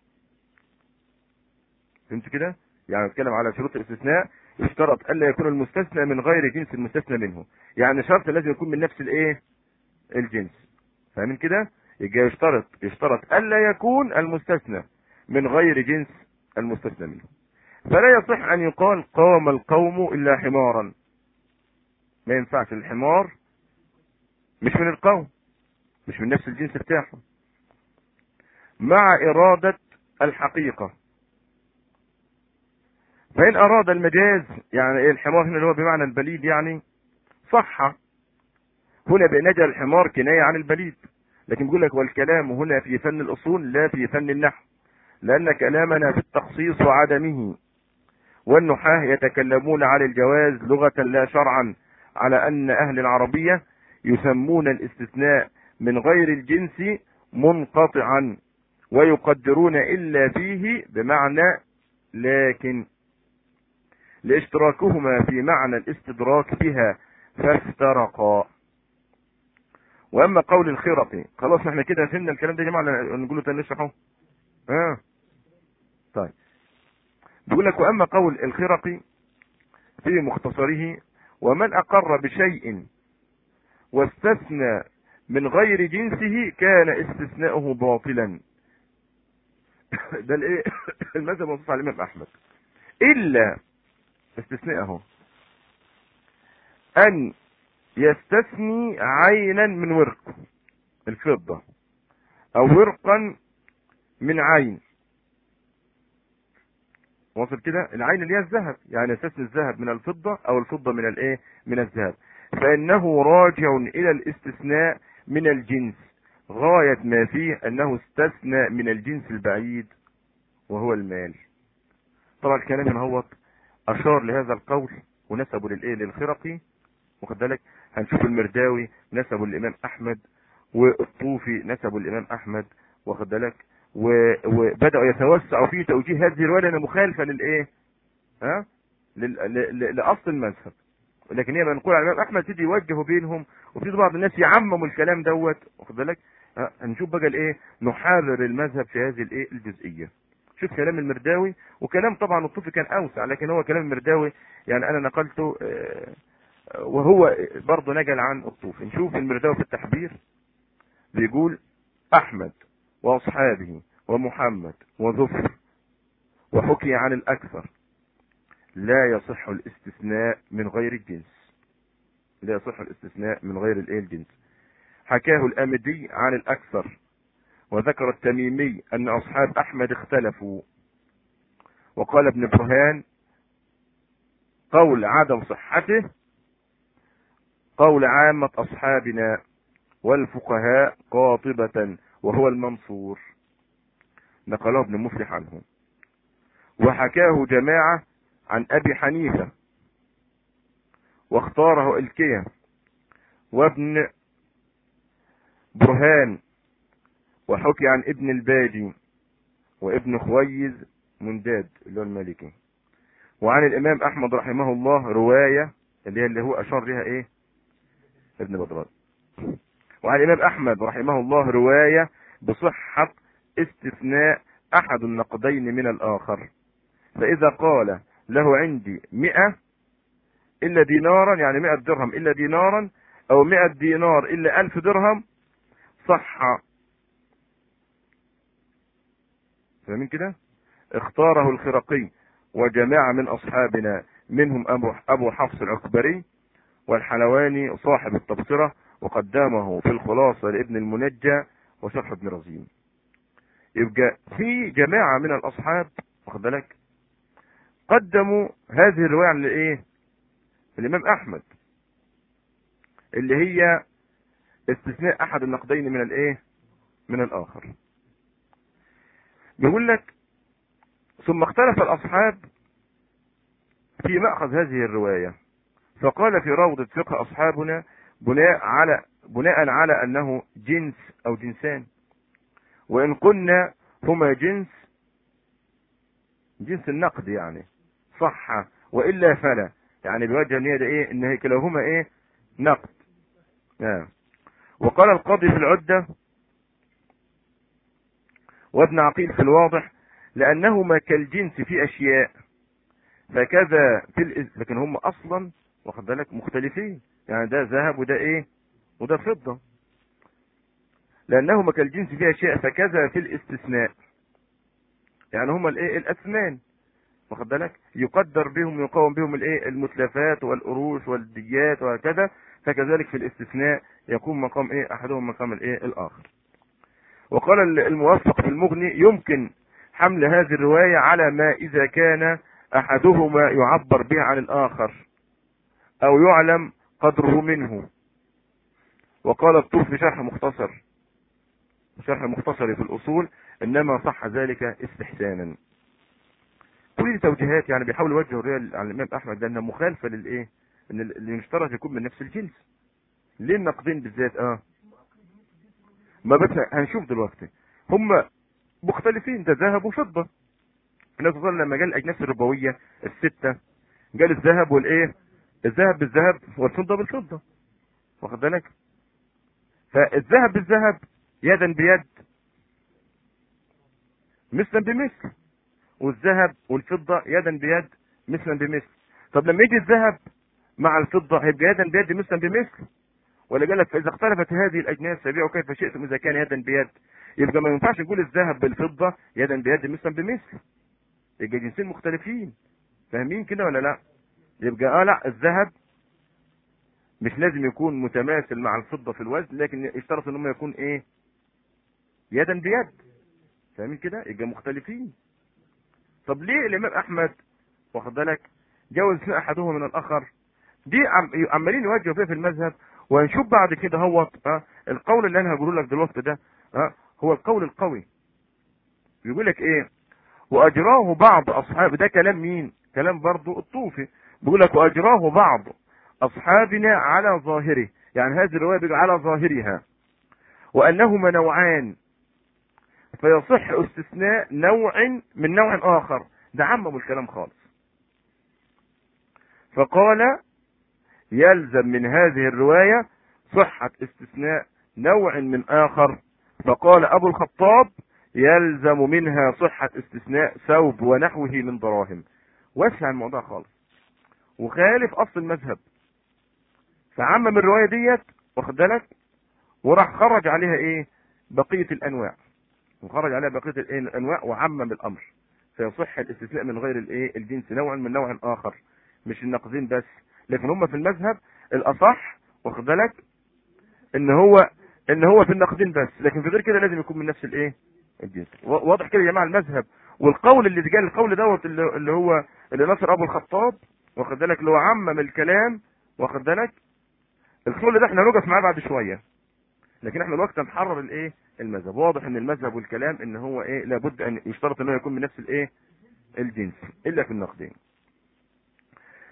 فهمت كده يعني نتكلم على شروط الاستثناء يشترط الا يكون المستثنى من غير جنس المستثنى منه يعني شرط لازم يكون من نفس الايه الجنس فاهمين كده يبقى يشترط يشترط الا يكون المستثنى من غير جنس المستثنى منه فلا يصح ان يقال قام القوم الا حمارا ما ينفعش الحمار مش من القوم مش من نفس الجنس بتاعهم مع ارادة الحقيقة فإن أراد المجاز يعني إيه الحمار هنا اللي هو بمعنى البليد يعني صح هنا بنجى الحمار كناية عن البليد لكن بيقول لك والكلام هنا في فن الأصول لا في فن النحو لأن كلامنا في التخصيص وعدمه والنحاة يتكلمون على الجواز لغة لا شرعا على أن أهل العربية يسمون الاستثناء من غير الجنس منقطعا ويقدرون إلا فيه بمعنى لكن لاشتراكهما في معنى الاستدراك بها فافترقا واما قول الخرقي خلاص احنا كده فهمنا الكلام ده يا جماعه نقوله تاني نشرحه اه طيب بيقول لك واما قول الخرقي في مختصره ومن اقر بشيء واستثنى من غير جنسه كان استثناؤه باطلا ده الايه المذهب منصوص على الامام احمد الا استثناءه ان يستثني عينا من ورق الفضة او ورقا من عين واصل كده العين اللي هي الذهب يعني يستثني الذهب من الفضة او الفضة من الايه من الذهب فانه راجع الى الاستثناء من الجنس غاية ما فيه انه استثنى من الجنس البعيد وهو المال طبعا الكلام هنا هو اشار لهذا القول ونسبه للايه للخرقي واخد بالك هنشوف المرداوي نسبه للامام احمد والطوفي نسبه للامام احمد واخد بالك وبداوا يتوسعوا في توجيه هذه الروايه لانها مخالفه للايه ها لل... ل... لاصل المذهب لكن هي منقول على الامام احمد تيجي يوجهوا بينهم وفي بعض الناس يعمموا الكلام دوت واخد بالك هنشوف بقى الايه نحرر المذهب في هذه الايه الجزئيه شوف كلام المرداوي وكلام طبعا الطوفي كان اوسع لكن هو كلام المرداوي يعني انا نقلته وهو برضه نقل عن الطوفي نشوف المرداوي في التحبير بيقول احمد واصحابه ومحمد وظفر وحكي عن الاكثر لا يصح الاستثناء من غير الجنس لا يصح الاستثناء من غير الايه الجنس حكاه الامدي عن الاكثر وذكر التميمي ان اصحاب احمد اختلفوا وقال ابن برهان قول عدم صحته قول عامة اصحابنا والفقهاء قاطبة وهو المنصور نقله ابن مفلح عنه وحكاه جماعة عن ابي حنيفة واختاره الكية وابن برهان وحكي عن ابن البادي وابن خويز منداد اللي هو المالكي وعن الامام احمد رحمه الله رواية اللي هي اللي هو اشار لها ايه ابن بدران وعن الامام احمد رحمه الله رواية بصحة استثناء احد النقدين من الاخر فاذا قال له عندي مئة الا دينارا يعني مئة درهم الا دينارا او مئة دينار الا الف درهم صح فاهمين كده اختاره الخرقي وجماعة من اصحابنا منهم ابو ابو حفص العكبري والحلواني صاحب التبصرة وقدمه في الخلاصة لابن المنجى وشرح ابن رزين يبقى في جماعة من الاصحاب واخد بالك قدموا هذه الرواية لايه الامام احمد اللي هي استثناء احد النقدين من الايه من الاخر بيقول لك ثم اختلف الاصحاب في مأخذ هذه الرواية فقال في روضة فقه اصحابنا بناء على بناء على انه جنس او جنسان وان قلنا هما جنس جنس النقد يعني صح والا فلا يعني بوجه ان هي ده ايه ان هي كلاهما ايه نقد آه. وقال القاضي في العدة وابن عقيل في الواضح لانهما كالجنس في اشياء فكذا في الإز... لكن هم اصلا واخد بالك مختلفين يعني ده ذهب وده ايه وده فضة لانهما كالجنس في اشياء فكذا في الاستثناء يعني هما الايه الاثمان واخد بالك يقدر بهم يقاوم بهم الايه المتلفات والقروش والديات وهكذا فكذلك في الاستثناء يكون مقام ايه احدهم مقام الايه الاخر وقال الموفق في المغني يمكن حمل هذه الرواية على ما اذا كان احدهما يعبر به عن الاخر او يعلم قدره منه وقال الطوف في شرح مختصر شرح مختصر في الاصول انما صح ذلك استحسانا كل دي توجيهات يعني بيحاول يوجه الرواية على الامام احمد لانها مخالفة للايه ان اللي يشترط يكون من نفس الجنس ليه النقدين بالذات اه ما بس هنشوف دلوقتي هم مختلفين ده ذهب وفضة الناس صلى لما جاء الاجناس الربوية الستة قال الذهب والايه الذهب بالذهب والفضة بالفضة واخد بالك فالذهب بالذهب يدا بيد مثلا بمثل والذهب والفضة يدا بيد مثلا بمثل طب لما يجي الذهب مع الفضة هيبقى يدا بيد مثلا بمثل ولا قال لك فاذا اختلفت هذه الاجناس فبيعوا كيف شئتم اذا كان يدا بيد يبقى ما ينفعش نقول الذهب بالفضة يدا بيد مثلا بمثل يبقى جنسين مختلفين فاهمين كده ولا لا يبقى اه لا الذهب مش لازم يكون متماثل مع الفضة في الوزن لكن يشترط ان هم يكون ايه يدا بيد فاهمين كده يبقى مختلفين طب ليه الامام احمد واخد بالك جوز احدهما من الاخر دي عمالين يوجهوا فيها في المذهب وهنشوف بعد كده هو اه القول اللي انا هقوله لك دلوقتي ده اه هو القول القوي بيقول لك ايه واجراه بعض اصحاب ده كلام مين كلام برضو الطوفي بيقول لك واجراه بعض اصحابنا على ظاهره يعني هذه الروايه بيقول على ظاهرها وانهما نوعان فيصح استثناء نوع من نوع اخر ده عمم الكلام خالص فقال يلزم من هذه الرواية صحة استثناء نوع من آخر فقال أبو الخطاب يلزم منها صحة استثناء ثوب ونحوه من دراهم وسع الموضوع خالص وخالف أصل المذهب فعمم الرواية ديت واخد بالك وراح خرج عليها ايه بقية الأنواع وخرج عليها بقية الايه الأنواع وعمم الأمر فيصح الاستثناء من غير الايه الجنس نوع من نوع آخر مش النقدين بس لكن هم في المذهب الاصح واخد بالك ان هو ان هو في النقدين بس لكن في غير كده لازم يكون من نفس الايه الجنس واضح كده يا جماعه المذهب والقول اللي قال القول دوت اللي هو اللي نصر ابو الخطاب واخد بالك اللي هو عمم الكلام واخد بالك القول ده احنا نقف معاه بعد شويه لكن احنا الوقت نحرر الايه المذهب واضح ان المذهب والكلام ان هو ايه لابد ان يشترط ان هو يكون من نفس الايه الجنس الا في النقدين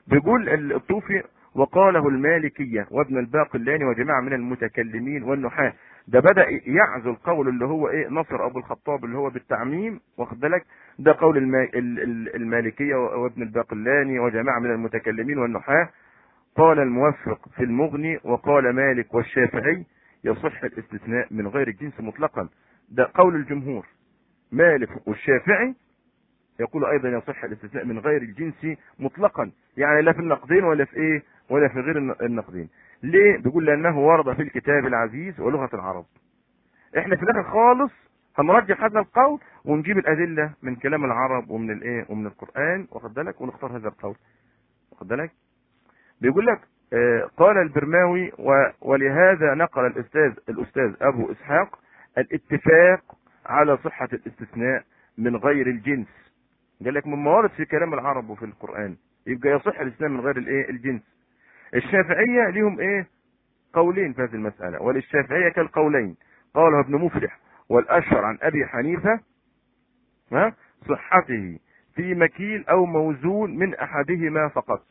بيقول الطوفي وقاله المالكية وابن الباقلاني وجماعة من المتكلمين والنحاة ده بدأ يعزو القول اللي هو ايه نصر ابو الخطاب اللي هو بالتعميم واخد بالك ده قول المالكية وابن الباقلاني وجماعة من المتكلمين والنحاة قال الموفق في المغني وقال مالك والشافعي يصح الاستثناء من غير الجنس مطلقا ده قول الجمهور مالك والشافعي يقول ايضا يصح الاستثناء من غير الجنس مطلقا يعني لا في النقدين ولا في ايه ولا في غير النقدين ليه بيقول لانه ورد في الكتاب العزيز ولغه العرب احنا في الاخر خالص هنرجح هذا القول ونجيب الادله من كلام العرب ومن الايه ومن القران واخد بالك ونختار هذا القول واخد بالك بيقول لك آه قال البرماوي ولهذا نقل الاستاذ الاستاذ ابو اسحاق الاتفاق على صحه الاستثناء من غير الجنس قال لك من موارد في كلام العرب وفي القران يبقى يصح الاستثناء من غير الايه الجنس الشافعيه لهم ايه قولين في هذه المساله وللشافعيه كالقولين قاله ابن مفلح والاشهر عن ابي حنيفه ها صحته في مكيل او موزون من احدهما فقط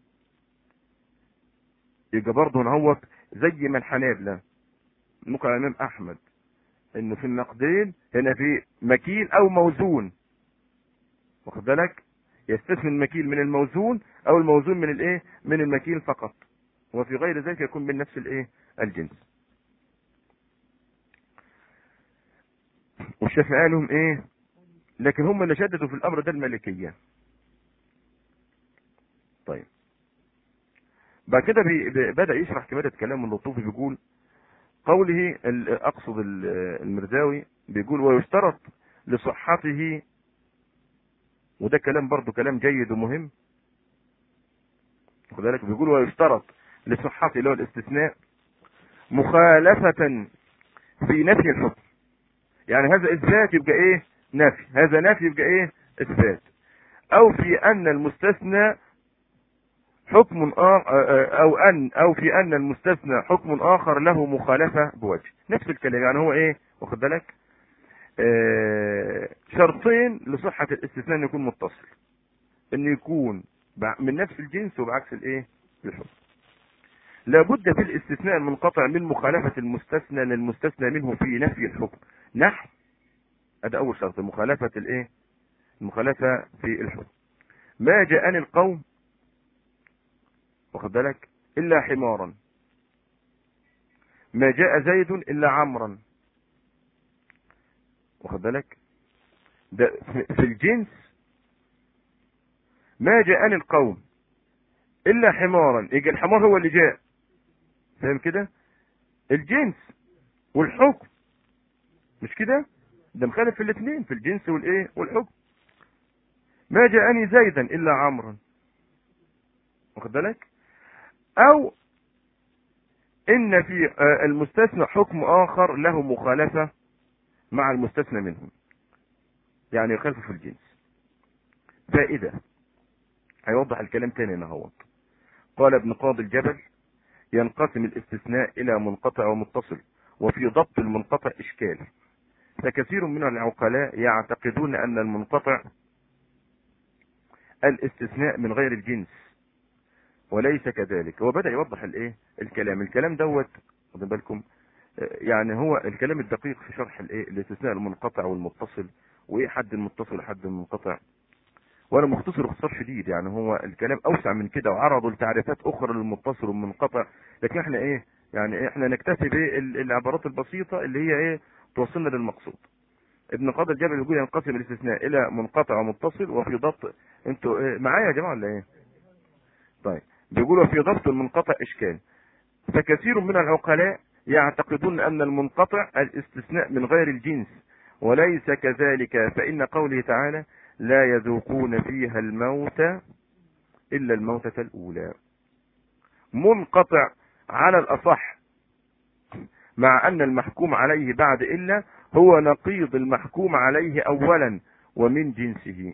يبقى برضه نهوت زي ما الحنابلة ممكن الامام احمد انه في النقدين هنا في مكيل او موزون واخد بالك يستثني المكيل من الموزون او الموزون من الايه من المكيل فقط وفي غير ذلك يكون من نفس الايه الجنس والشافعية لهم ايه لكن هم اللي شددوا في الامر ده المالكية طيب بعد كده بدأ يشرح كمادة كلام اللطوفي بيقول قوله اقصد المرداوي بيقول ويشترط لصحته وده كلام برضه كلام جيد ومهم خد بالك بيقول ويشترط لصحته اللي هو الاستثناء مخالفة في نفي الحكم يعني هذا اثبات يبقى ايه نفي هذا نفي يبقى ايه اثبات او في ان المستثنى حكم آخر او ان او في ان المستثنى حكم اخر له مخالفة بوجه نفس الكلام يعني هو ايه واخد بالك آه شرطين لصحة الاستثناء ان يكون متصل ان يكون من نفس الجنس وبعكس الايه الحكم لابد في الاستثناء المنقطع من مخالفة المستثنى للمستثنى منه في نفي الحكم نحو هذا اول شرط مخالفة الايه المخالفة في الحكم ما جاءني القوم واخد بالك الا حمارا ما جاء زيد الا عمرا واخد بالك ده في الجنس ما جاءني القوم الا حمارا يجي الحمار هو اللي جاء فاهم كده الجنس والحكم مش كده ده مخالف في الاثنين في الجنس والايه والحكم ما جاءني زيدا الا عمرا واخد بالك او ان في المستثنى حكم اخر له مخالفة مع المستثنى منه يعني يخالف في الجنس فائدة هيوضح الكلام تاني نهوت قال ابن قاضي الجبل ينقسم الاستثناء الى منقطع ومتصل وفي ضبط المنقطع اشكال فكثير من العقلاء يعتقدون ان المنقطع الاستثناء من غير الجنس وليس كذلك هو بدأ يوضح الايه الكلام الكلام دوت خدوا بالكم يعني هو الكلام الدقيق في شرح الايه الاستثناء المنقطع والمتصل وايه حد المتصل وحد المنقطع وانا مختصر اختصار شديد يعني هو الكلام اوسع من كده وعرضوا لتعريفات اخرى للمتصل والمنقطع لكن احنا ايه يعني احنا نكتفي بالعبارات البسيطه اللي هي ايه توصلنا للمقصود ابن قاضي الجبل يقول ينقسم الاستثناء الى منقطع ومتصل وفي ضبط انتوا إيه معايا يا جماعه ولا ايه طيب بيقولوا في ضبط المنقطع اشكال فكثير من العقلاء يعتقدون ان المنقطع الاستثناء من غير الجنس وليس كذلك فان قوله تعالى لا يذوقون فيها الموت الا الموتة الاولى منقطع على الاصح مع ان المحكوم عليه بعد الا هو نقيض المحكوم عليه اولا ومن جنسه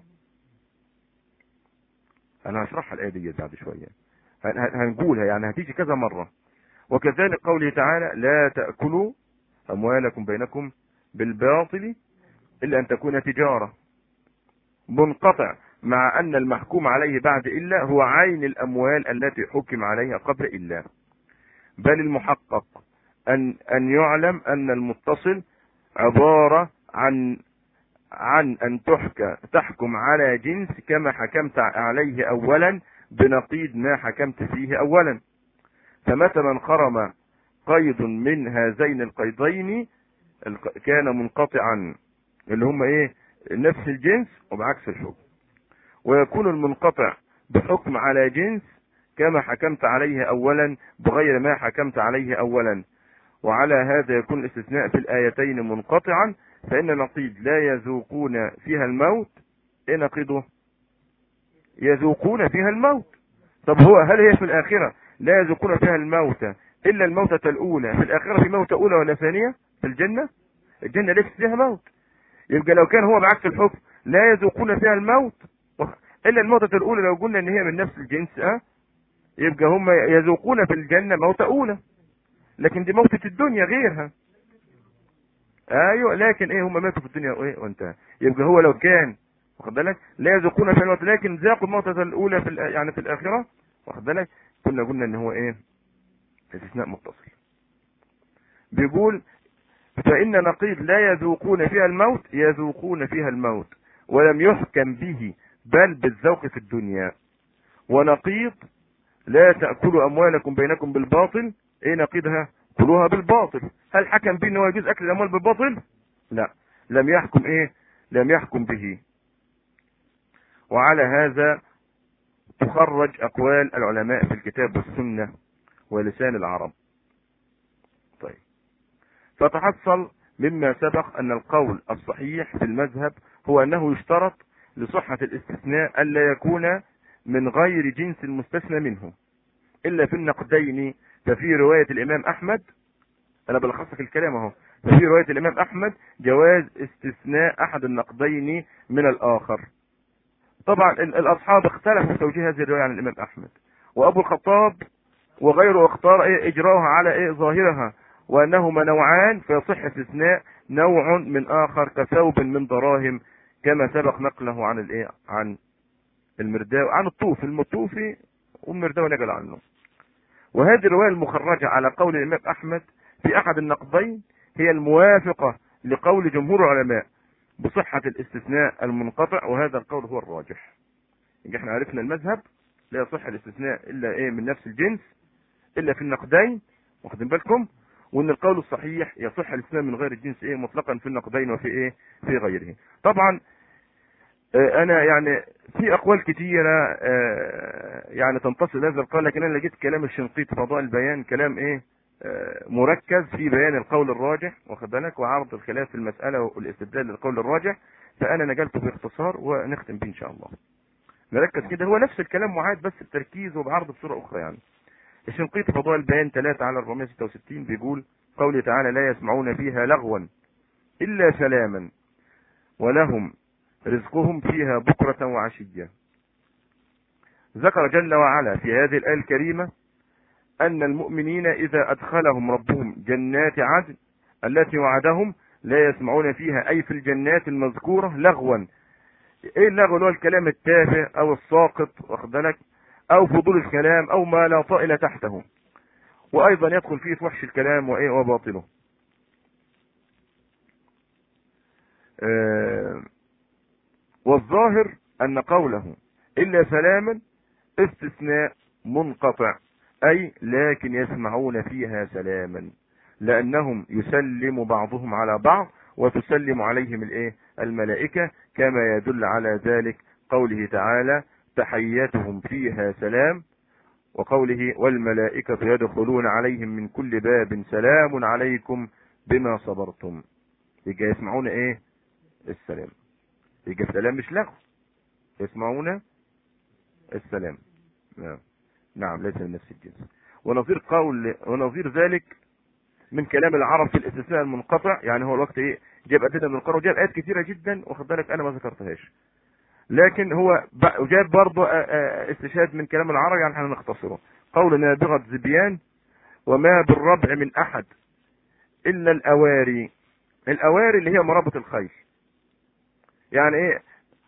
انا هشرحها الايه دي بعد شويه هنقولها يعني هتيجي كذا مره وكذلك قوله تعالى لا تاكلوا اموالكم بينكم بالباطل الا ان تكون تجاره منقطع مع أن المحكوم عليه بعد إلا هو عين الأموال التي حكم عليها قبل إلا بل المحقق أن أن يعلم أن المتصل عبارة عن عن أن تحكى تحكم على جنس كما حكمت عليه أولا بنقيض ما حكمت فيه أولا فمتى من خرم قيد من هذين القيدين كان منقطعا اللي هم ايه نفس الجنس وبعكس الحكم ويكون المنقطع بحكم على جنس كما حكمت عليه اولا بغير ما حكمت عليه اولا وعلى هذا يكون الاستثناء في الايتين منقطعا فان نقيض لا يذوقون فيها الموت ايه نقيضه يذوقون فيها الموت طب هو هل هي في الاخره لا يذوقون فيها الموت الا الموتة الاولى في الاخره في موتة اولى ولا ثانيه في الجنه الجنه ليس فيها موت يبقى لو كان هو بعكس الحكم لا يذوقون فيها الموت الا الموتة الاولى لو قلنا ان هي من نفس الجنس اه يبقى هم يذوقون في الجنة موتة اولى لكن دي موتة الدنيا غيرها ايوه لكن ايه هم ماتوا في الدنيا وايه وانتهى يبقى هو لو كان واخد بالك لا يذوقون في الموت لكن ذاقوا الموتة الاولى في يعني في الاخرة واخد بالك كنا قلنا ان هو ايه استثناء متصل بيقول فإن نقيض لا يذوقون فيها الموت يذوقون فيها الموت ولم يحكم به بل بالذوق في الدنيا ونقيض لا تأكلوا أموالكم بينكم بالباطل إيه نقيضها كلوها بالباطل هل حكم به أنه يجوز أكل الأموال بالباطل لا لم يحكم إيه لم يحكم به وعلى هذا تخرج أقوال العلماء في الكتاب والسنة ولسان العرب طيب فتحصل مما سبق أن القول الصحيح في المذهب هو أنه يشترط لصحة الاستثناء ألا يكون من غير جنس المستثنى منه إلا في النقدين ففي رواية الإمام أحمد أنا بلخصك الكلام أهو ففي رواية الإمام أحمد جواز استثناء أحد النقدين من الآخر طبعا الأصحاب اختلفوا في توجيه هذه الرواية عن الإمام أحمد وأبو الخطاب وغيره اختار إيه إجراها على إيه ظاهرها وأنهما نوعان فيصح استثناء نوع من آخر كثوب من دراهم كما سبق نقله عن الايه عن المرداوي عن الطوف المطوفي والمرداوي نقل عنه وهذه الروايه المخرجه على قول الامام احمد في احد النقدين هي الموافقه لقول جمهور العلماء بصحه الاستثناء المنقطع وهذا القول هو الراجح يبقى احنا عرفنا المذهب لا يصح الاستثناء الا ايه من نفس الجنس الا في النقدين واخدين بالكم وان القول الصحيح يصح الاستثناء من غير الجنس ايه مطلقا في النقدين وفي ايه في غيره طبعا انا يعني في اقوال كتيره يعني تنتصر هذا القول لكن انا لقيت كلام الشنقيط فضاء البيان كلام ايه مركز في بيان القول الراجح واخد بالك وعرض الخلاف في المساله والاستدلال للقول الراجح فانا نقلته باختصار ونختم به ان شاء الله نركز كده هو نفس الكلام معاد بس التركيز وبعرض بصوره اخرى يعني الشنقيط فضاء البيان 3 على 466 بيقول قوله تعالى لا يسمعون فيها لغوا الا سلاما ولهم رزقهم فيها بكرة وعشية ذكر جل وعلا في هذه الآية الكريمة أن المؤمنين إذا أدخلهم ربهم جنات عدن التي وعدهم لا يسمعون فيها أي في الجنات المذكورة لغوا إيه اللغو هو الكلام التافه أو الساقط واخد بالك أو فضول الكلام أو ما لا طائل تحته وأيضا يدخل فيه فحش الكلام وإيه وباطله آه والظاهر أن قوله إلا سلاما استثناء منقطع أي لكن يسمعون فيها سلاما لأنهم يسلم بعضهم على بعض وتسلم عليهم الايه الملائكة كما يدل على ذلك قوله تعالى تحياتهم فيها سلام وقوله والملائكة يدخلون عليهم من كل باب سلام عليكم بما صبرتم يبقى يسمعون ايه السلام يبقى السلام مش لغو يسمعون السلام نعم نعم ليس من نفس الجنس ونظير قول ونظير ذلك من كلام العرب في الاستثناء المنقطع يعني هو الوقت ايه جاب ادله من القران وجاب ايات كثيره جدا واخد بالك انا ما ذكرتهاش لكن هو جاب برضه استشهاد من كلام العرب يعني احنا نختصره قول نابغه زبيان وما بالربع من احد الا الاواري الاواري اللي هي مرابط الخيل يعني ايه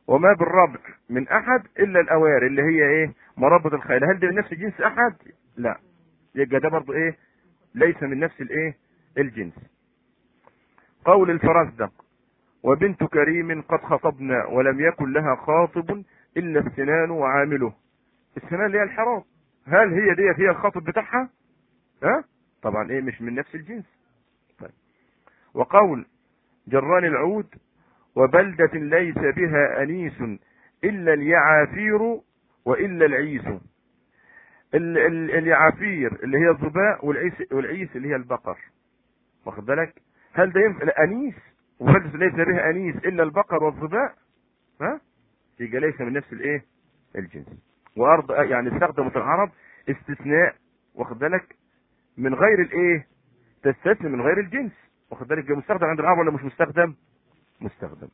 وما بالربع من احد الا الاوار اللي هي ايه مربط الخيل هل ده من نفس جنس احد لا يبقى ده برضه ايه ليس من نفس الايه الجنس قول الفرزدق وبنت كريم قد خطبنا ولم يكن لها خاطب الا السنان وعامله السنان اللي هي الحرام هل هي ديت هي الخاطب بتاعها ها طبعا ايه مش من نفس الجنس طيب. وقول جران العود وبلدة ليس بها أنيس إلا اليعافير وإلا العيس ال ال اليعافير اللي هي الظباء والعيس والعيس اللي هي البقر واخد بالك هل ده ينفع الأنيس وبلدة ليس بها أنيس إلا البقر والظباء ها يبقى ليس من نفس الايه الجنس وارض يعني استخدمت العرب استثناء واخد بالك من غير الايه تستثني من غير الجنس واخد بالك مستخدم عند العرب ولا مش مستخدم مستخدم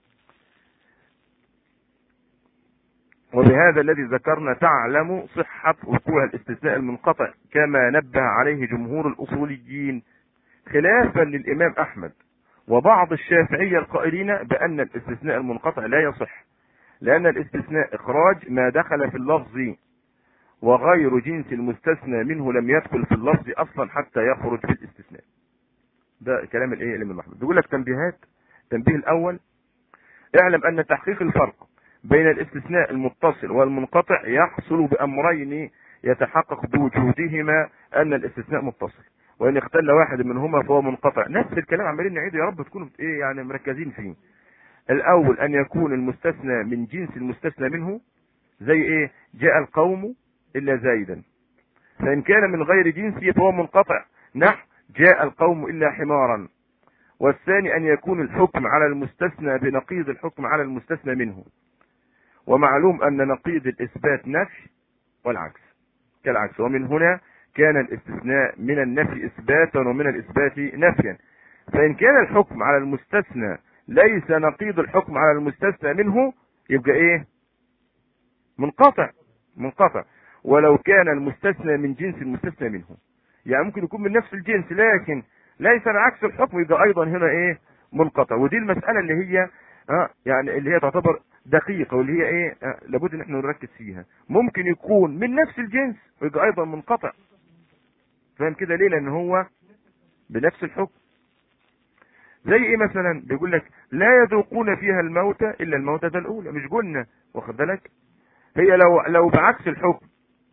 وبهذا الذي ذكرنا تعلم صحة وقوع الاستثناء المنقطع كما نبه عليه جمهور الأصوليين خلافا للإمام أحمد وبعض الشافعية القائلين بأن الاستثناء المنقطع لا يصح لأن الاستثناء إخراج ما دخل في اللفظ وغير جنس المستثنى منه لم يدخل في اللفظ أصلا حتى يخرج في الاستثناء ده كلام الايه الامام احمد بيقول لك تنبيهات التنبيه الاول اعلم ان تحقيق الفرق بين الاستثناء المتصل والمنقطع يحصل بامرين يتحقق بوجودهما ان الاستثناء متصل وان اختل واحد منهما فهو منقطع نفس الكلام عمالين نعيده يا رب تكونوا ايه يعني مركزين فيه الاول ان يكون المستثنى من جنس المستثنى منه زي ايه جاء القوم الا زايدا فان كان من غير جنسه فهو منقطع نحو جاء القوم الا حمارا والثاني ان يكون الحكم على المستثنى بنقيض الحكم على المستثنى منه ومعلوم ان نقيض الاثبات نفي والعكس كالعكس ومن هنا كان الاستثناء من النفي اثباتا ومن الاثبات نفيا فان كان الحكم على المستثنى ليس نقيض الحكم على المستثنى منه يبقى ايه منقطع منقطع ولو كان المستثنى من جنس المستثنى منه يعني ممكن يكون من نفس الجنس لكن ليس عكس الحكم يبقى ايضا هنا ايه منقطع ودي المسألة اللي هي اه يعني اللي هي تعتبر دقيقة واللي هي ايه آه لابد ان احنا نركز فيها ممكن يكون من نفس الجنس ويبقى ايضا منقطع فاهم كده ليه لان هو بنفس الحكم زي ايه مثلا بيقول لك لا يذوقون فيها الموت الا الموتة الاولى مش قلنا واخد بالك هي لو لو بعكس الحكم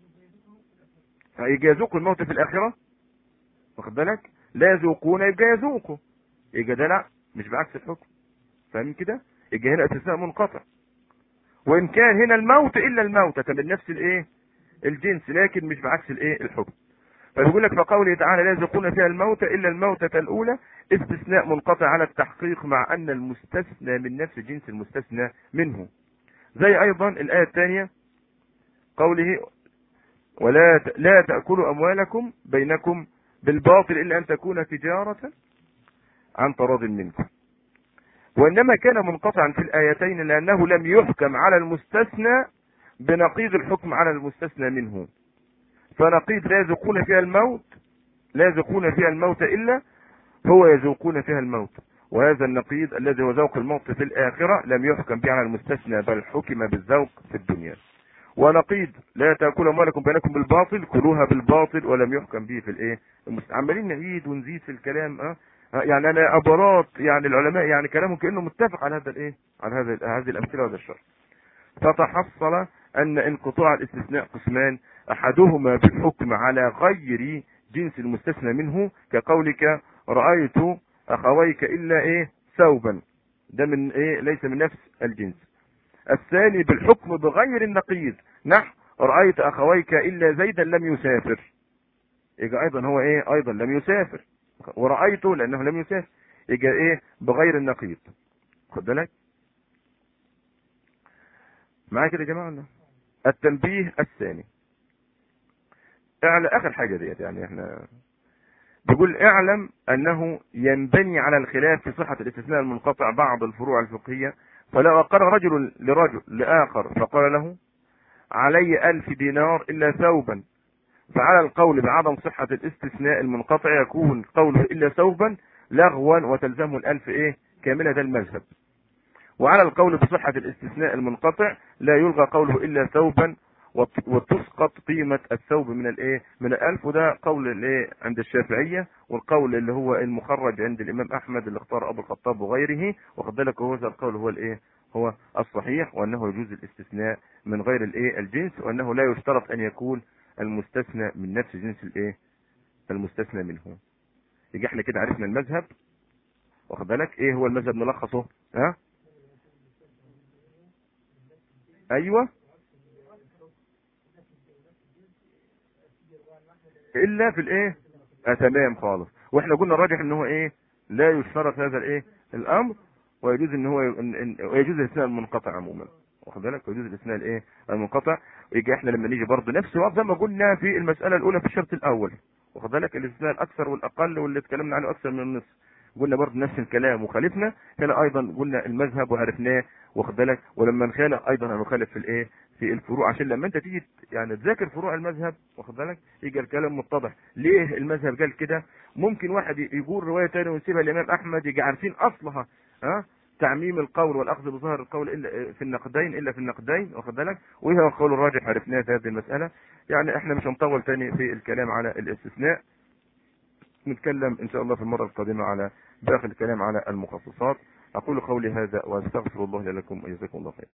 هيجي يذوقوا الموت في الاخره واخد بالك لا يذوقون يبقى يذوقوا يبقى ده لا مش بعكس الحكم فاهمين كده يبقى هنا استثناء منقطع وان كان هنا الموت الا الموتة من نفس الايه الجنس لكن مش بعكس الايه الحكم فبيقول لك فقوله تعالى لا يذوقون فيها الموت الا الموتة الاولى استثناء منقطع على التحقيق مع ان المستثنى من نفس جنس المستثنى منه زي ايضا الايه الثانيه قوله ولا ت... لا تاكلوا اموالكم بينكم بالباطل الا ان تكون تجاره عن تراض منكم وانما كان منقطعا في الايتين لانه لم يحكم على المستثنى بنقيض الحكم على المستثنى منه فنقيض لا يذوقون فيها الموت لا يذوقون فيها الموت الا هو يذوقون فيها الموت وهذا النقيض الذي هو ذوق الموت في الآخرة لم يحكم به على المستثنى بل حكم بالذوق في الدنيا ونقيض لا تاكلوا اموالكم بينكم بالباطل كلوها بالباطل ولم يحكم به في الايه عمالين نعيد ونزيد في الكلام اه يعني انا عبارات يعني العلماء يعني كلامهم كانه متفق على هذا الايه على هذا هذه الامثله وهذا الشرح فتحصل ان انقطاع الاستثناء قسمان احدهما بالحكم على غير جنس المستثنى منه كقولك رأيت اخويك الا ايه ثوبا ده من ايه ليس من نفس الجنس الثاني بالحكم بغير النقيض نحو رأيت اخويك الا زيدا لم يسافر يبقى ايضا هو ايه ايضا لم يسافر ورأيته لانه لم يسافر يبقى ايه بغير النقيض خد بالك معايا كده يا جماعه التنبيه الثاني اعلى اخر حاجه ديت يعني احنا بيقول اعلم انه ينبني على الخلاف في صحة الاستثناء المنقطع بعض الفروع الفقهية فلو اقر رجل لرجل لاخر فقال له علي الف دينار الا ثوبا فعلى القول بعدم صحة الاستثناء المنقطع يكون قوله الا ثوبا لغوا وتلزمه الالف ايه كاملة ده المذهب وعلى القول بصحة الاستثناء المنقطع لا يلغى قوله إلا ثوبا وت- وتسقط قيمة الثوب من الايه من الألف وده قول الايه عند الشافعية والقول اللي هو المخرج عند الإمام أحمد اللي اختار أبو الخطاب وغيره واخد بالك هو هذا القول هو الايه هو الصحيح وأنه يجوز الاستثناء من غير الايه الجنس وأنه لا يشترط أن يكون المستثنى من نفس جنس الايه المستثنى منه يجي احنا كده عرفنا المذهب واخد بالك ايه هو المذهب نلخصه ها ايوه الا في الايه آه تمام خالص واحنا قلنا الراجح ان هو ايه لا يشترط هذا الايه الامر ويجوز ان هو إن إن ويجوز الاثناء المنقطع عموما واخد بالك ويجوز الاثناء الايه المنقطع يجي احنا لما نيجي برضه نفس الوقت زي ما قلنا في المساله الاولى في الشرط الاول واخد بالك الاستثناء الاكثر والاقل واللي اتكلمنا عنه اكثر من النصف قلنا برضه نفس الكلام وخالفنا هنا ايضا قلنا المذهب وعرفناه واخد بالك ولما نخالف ايضا هنخالف في الايه في الفروع عشان لما انت تيجي يعني تذاكر فروع المذهب واخد بالك يجي الكلام متضح ليه المذهب قال كده ممكن واحد يقول روايه ثانيه ويسيبها الامام احمد يجي عارفين اصلها ها تعميم القول والاخذ بظاهر القول الا في النقدين الا في النقدين واخد بالك وايه هو القول الراجح عرفناه في هذه المساله يعني احنا مش هنطول تاني في الكلام على الاستثناء نتكلم ان شاء الله في المره القادمه على باقي الكلام على المخصصات اقول قولي هذا واستغفر الله لي لكم وجزاكم الله خير